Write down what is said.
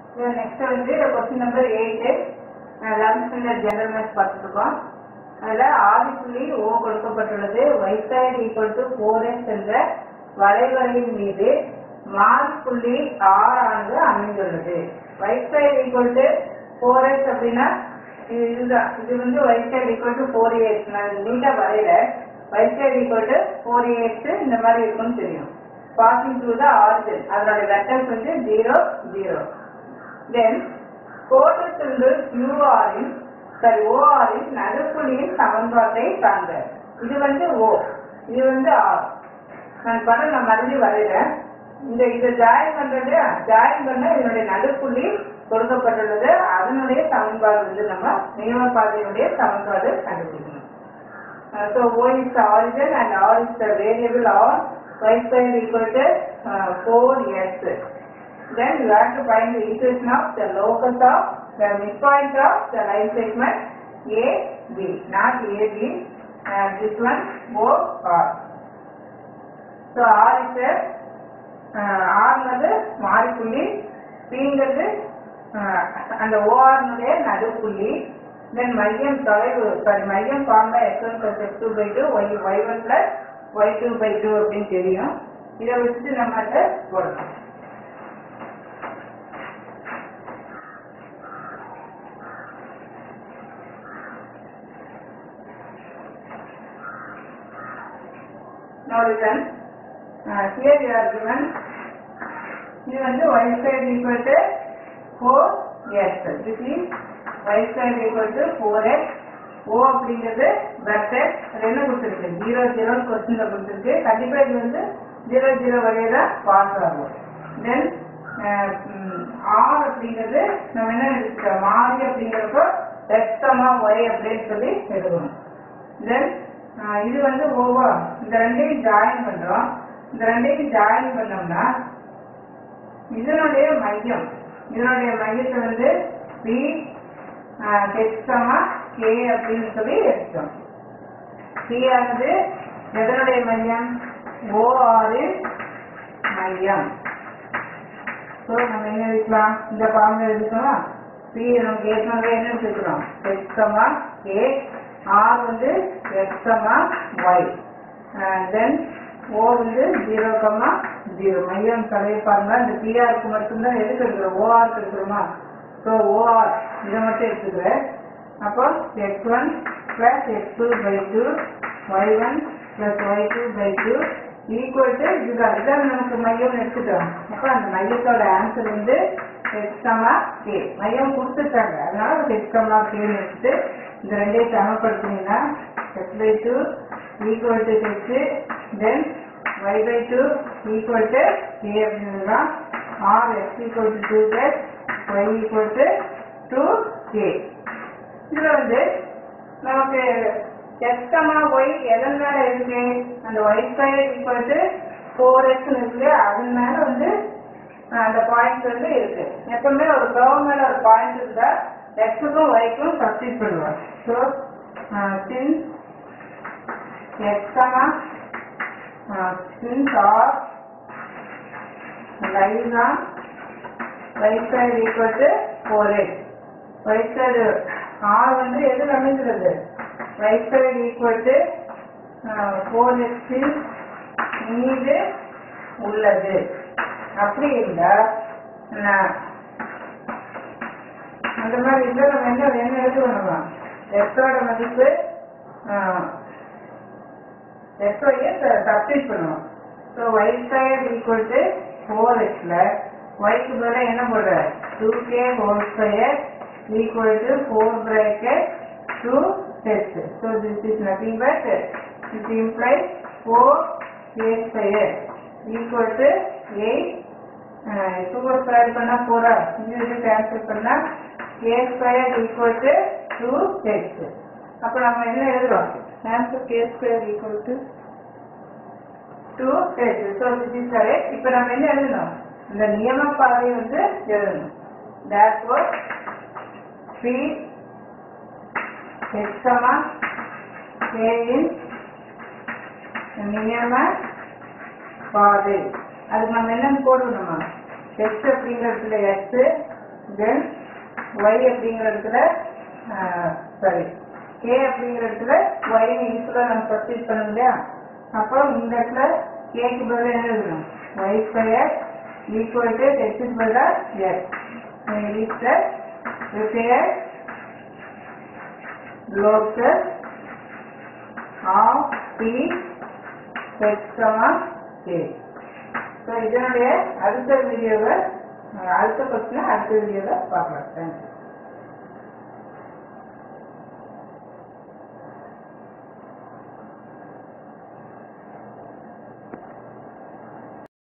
Next வந்து question number eight eleventh standard general maths பார்த்துருக்கோம் அதில் ஆதி புள்ளி ஓ கொடுக்கப்பட்டுள்ளது வைசாய்டு ஈக்குவல் டு ஃபோர் எக்ஸ் என்ற வளைவரையின் மீது மாறி புள்ளி ஆர் ஆனது அமைந்துள்ளது வைசாய்டு ஈக்குவல் டு ஃபோர் எக்ஸ் அப்படின்னா இது இதுதான் இது வந்து வைசாய்டு ஈக்குவல் டு ஃபோர் எக்ஸ் நான் நீட்டாக வரையில வைசாய்டு ஈக்குவல் டு ஃபோர் எக்ஸ் இந்த மாதிரி இருக்கும்னு தெரியும் பாசிங் த்ரூ த ஆரிஜின் அதனுடைய வெக்டர்ஸ் வந்து ஜீரோ ஜீரோ தென் கோட்டத்திலிருந்து கியூஆரின் சாரி ஓஆரின் நடுப்புள்ளியின் சமன்பாட்டை காண்க இது வந்து ஓ இது வந்து ஆர் நான் படம் நான் மறுபடியும் வரைகிறேன் இந்த இதை ஜாயின் பண்றது ஜாயின் பண்ண இதனுடைய நடுப்புள்ளி கொடுக்கப்பட்டுள்ளது அதனுடைய சமன்பாடு வந்து நம்ம நியம பாதையினுடைய சமன்பாடு கண்டுபிடிக்கணும் Uh, so O is the origin and R is the variable or y square equal to uh, 4x. Then you have to find the equation of the locus of the midpoint of the line segment A, B, not A, B. Uh, this one O, R. So R is a uh, R ங்கிறது மாறிப்புள்ளி Pங்கிறது uh, அந்த OR னுடைய நடுப்புள்ளி தென் மையம் தொலைவு sorry மையம் formula x one plus x two by two y y one plus y two by two அப்படின்னு தெரியும் இதை வச்சுட்டு நம்ம அதை போடணும் Now listen, uh, here you are given இது வந்து y square equal to 4x. This is y square equal to 4x. O அப்படிங்கிறது வெக்டர் அது என்ன கொடுத்துருக்கு ஜீரோ ஜீரோ கொஸ்டின்ல கொடுத்துருக்கு கண்டிப்பா இது வந்து ஜீரோ ஜீரோ வரையில பாஸ் ஆகும் தென் ஆர் அப்படிங்கிறது நம்ம என்ன எடுத்துக்கிறோம் மாறி அப்படிங்கிறப்போ எக்ஸமா ஒய் அப்படின்னு சொல்லி எழுதணும் தென் இது வந்து ஓவா இந்த ரெண்டையும் ஜாயின் பண்றோம் இந்த ரெண்டையும் ஜாயின் பண்ணோம்னா இதனுடைய மையம் இதனுடைய மையத்தை வந்து பி ஹெச்கமா கே அப்படின்னு சொல்லி எடுத்தோம் பி ஆனது எதனுடைய மையம் ஓஆர் மையம் ஸோ நம்ம என்ன எடுக்கலாம் இந்த ஃபார்முலா எடுக்கலாம் பி நமக்கு ஏற்கனவே என்ன எடுத்துக்கிறோம் ஹெச்கமா கே ஆர் வந்து எக்ஸமா ஒய் தென் ஓ வந்து ஜீரோ கம்மா ஜீரோ மையம் தலையை பாருங்க இந்த பிஆருக்கு மட்டும்தான் எதுக்கு எடுக்கிறோம் ஓஆருக்கு எடுக்கிறோமா ஸோ ஓஆர் இதை மட்டும் எடுத்துக்கிறேன் அப்போ x one plus x two by two y one plus y two by two equal to இதுதான் இதான் நமக்கு மையம் எடுத்துட்டோம் அப்போ அந்த மையத்தோட ஆன்சர் வந்து எக்ஸ்கமா கே மையம் கொடுத்துட்டாங்க அதனால எக்ஸ்கமா கேன்னு எடுத்துட்டு இந்த ரெண்டையும் சமப்படுத்தினீங்கன்னா x by two equal to h then y by two equal to k அப்படின்னா R x equal to two plus y equal to two k இதில் வந்து நமக்கு எக்ஸ்கமா ஒய் எதன் மேல இருக்கு அந்த y square equal to four x இருக்கு அதன் மேல வந்து அஹ், அந்த பாயிண்ட் வந்து இருக்கு எப்பவுமே ஒரு கர்வ் மேல ஒரு பாயிண்ட் இருந்தா எக்ஸுக்கும் ஒய்க்கும் சப்ஸ்டிட் பண்ணுவாங்க so since x comma since R lies on y square equal to 4x. y square r வந்து எதில் அமைந்துள்ளது y square equal to uh, 4x இன் மீது உள்ளது அப்படி இருந்தா நான் அந்த மாதிரி இருந்தா நம்ம என்ன என்ன எழுதுவோம் எக்ஸோட மதிப்பு எக்ஸோயே சப்ஸ்டிட் பண்ணுவோம் so y square equal to 4xல ஒய்க்கு பதிலாக என்ன போடுற two k whole square equal to four bracket two h so this is nothing but it implies four k square equal to eight two square பண்ணால் ஃபோரா இது cancel பண்ணால் k square equal to two h அப்போ நம்ம என்ன எழுதுறோம் answer k square equal to two h so this is correct இப்போ நம்ம என்ன எழுதணும் இந்த நியம பாதை வந்து எழுதணும் therefore p ஹெச்சமா கேயின் நியம பாதை அதுக்கு நம்ம என்னன்னு போடணுமா ஹெச் அப்படிங்கிறதுல எக்ஸ் தென் ஒய் அப்படிங்கிற இடத்துல சாரி கே அப்படிங்கிற இடத்துல ஒய் யூஸ்ஃபுல்லாக நம்ம சப்ஸ்டிட் பண்ணோம் இல்லையா அப்போ இந்த இடத்துல கேக்கு பதிலாக என்ன எழுதணும் ஒய் ஸ்கொயர் ஈக்குவல் டு எக்ஸுக்கு பதிலாக x is the required locus of P x comma k so இதனுடைய அடுத்த வீடியோவை அடுத்த கொஸ்டினை அடுத்த வீடியோவில் பார்க்கலாம் தேங்க்யூ